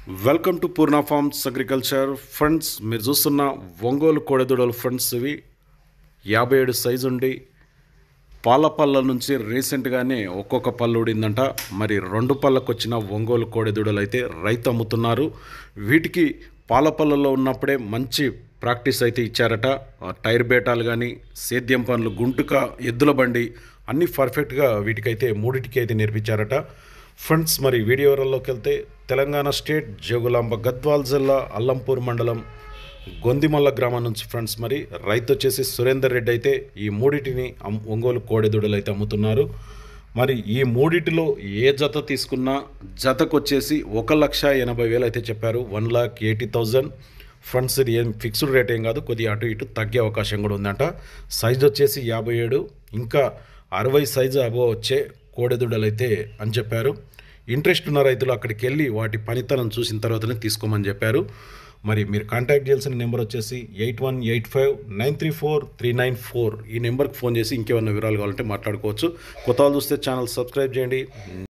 welcome to Purna farms agriculture friends మీరు చూస్తున్న ఒంగోలు కోడెదూడల ఫ్రెండ్స్ ఇవి యాభై ఏడు సైజు ఉండి పాల పళ్ళ నుంచి రీసెంట్గానే ఒక్కొక్క పళ్ళు ఉడిందంట మరి రెండు పళ్ళకు వచ్చిన ఒంగోలు కోడెదూడలు అయితే రైతు అమ్ముతున్నారు వీటికి పాల పళ్ళలో ఉన్నప్పుడే మంచి ప్రాక్టీస్ అయితే ఇచ్చారట ఆ టైర్ బేటాలు కానీ సేద్యం పనులు గుంటుక ఎద్దుల బండి అన్నీ పర్ఫెక్ట్గా వీటికైతే మూడిటికి అయితే నేర్పించారట ఫ్రెండ్స్ మరి వీడియో వివరాల్లోకి వెళ్తే తెలంగాణ స్టేట్ జోగులాంబ గద్వాల్ జిల్లా అల్లంపూర్ మండలం గొందిమల్ల గ్రామం నుంచి ఫ్రెండ్స్ మరి రైతు వచ్చేసి సురేందర్ రెడ్డి అయితే ఈ మూడిటిని అమ్- ఒంగోలు కోడెదూడలు అయితే అమ్ముతున్నారు మరి ఈ మూడిటిలో ఏ జత తీసుకున్నా జతకు వచ్చేసి ఒక లక్ష ఎనభై వేలు అయితే చెప్పారు one lakh eighty thousand friends ఇది ఏం ఫిక్స్డ్ రేట్ ఏం కాదు కొద్దిగా అటు ఇటు తగ్గే అవకాశం కూడా ఉందంట సైజ్ వచ్చేసి యాభై ఏడు ఇంకా అరవై సైజు అబో వచ్చే కోడెదూడలు అయితే అని చెప్పారు ఇంట్రెస్ట్ ఉన్న రైతులు అక్కడికి వెళ్ళి వాటి పనితనం చూసిన తర్వాతనే తీసుకోమని చెప్పారు మరి మీరు కాంటాక్ట్ చేయాల్సిన నెంబర్ వచ్చేసి eight one eight five nine three four three nine four ఈ నెంబర్కి ఫోన్ చేసి ఇంకేమైనా వివరాలు కావాలంటే మాట్లాడుకోవచ్చు కొత్త వాళ్ళు చూస్తే ఛానల్ సబ్స్క్రైబ్ చేయండి